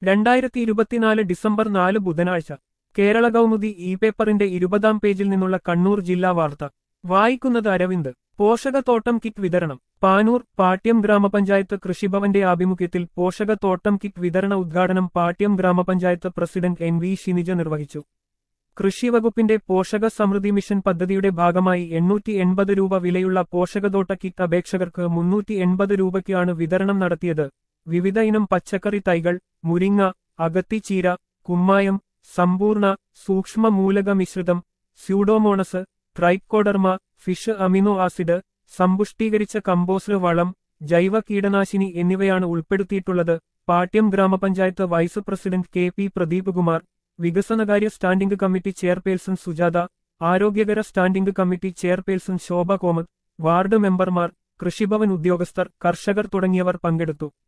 രണ്ടായിരത്തി ഇരുപത്തിനാല് ഡിസംബർ നാല് ബുധനാഴ്ച കേരള കൗമുദി ഇ പേപ്പറിന്റെ ഇരുപതാം പേജിൽ നിന്നുള്ള കണ്ണൂർ ജില്ലാ വാർത്ത വായിക്കുന്നത് അരവിന്ദ് പോഷകത്തോട്ടം കിറ്റ് വിതരണം പാനൂർ പാട്യം ഗ്രാമപഞ്ചായത്ത് കൃഷിഭവന്റെ ആഭിമുഖ്യത്തിൽ പോഷകത്തോട്ടം കിറ്റ് വിതരണ ഉദ്ഘാടനം പാട്യം ഗ്രാമപഞ്ചായത്ത് പ്രസിഡന്റ് എൻ വി ഷിനിജ നിർവഹിച്ചു കൃഷി വകുപ്പിന്റെ പോഷക സമൃദ്ധി മിഷൻ പദ്ധതിയുടെ ഭാഗമായി എണ്ണൂറ്റി എൺപത് രൂപ വിലയുള്ള പോഷകത്തോട്ട കിറ്റ് അപേക്ഷകർക്ക് മുന്നൂറ്റി എൺപത് രൂപയ്ക്കാണ് വിതരണം നടത്തിയത് വിവിധ ഇനം പച്ചക്കറി തൈകൾ മുരിങ്ങ അകത്തിച്ചീര കുമ്മായം സമ്പൂർണ്ണ സൂക്ഷ്മ മൂലക മിശ്രിതം pseudomonas trichoderma fish amino acid സമ്പുഷ്ടീകരിച്ച കമ്പോസ്റ്റ് വളം ജൈവ കീടനാശിനി എന്നിവയാണ് ഉൾപ്പെടുത്തിയിട്ടുള്ളത് പാട്യം ഗ്രാമപഞ്ചായത്ത് vice president K P Pradeep Kumar വികസനകാര്യ സ്റ്റാൻഡിംഗ് കമ്മിറ്റി ചെയർപേഴ്സൺ സുജാത ആരോഗ്യകര standing committee chairperson Shobha Komath ward മെമ്പർമാർ കൃഷിഭവൻ ഉദ്യോഗസ്ഥർ കർഷകർ തുടങ്ങിയവർ പങ്കെടുത്തു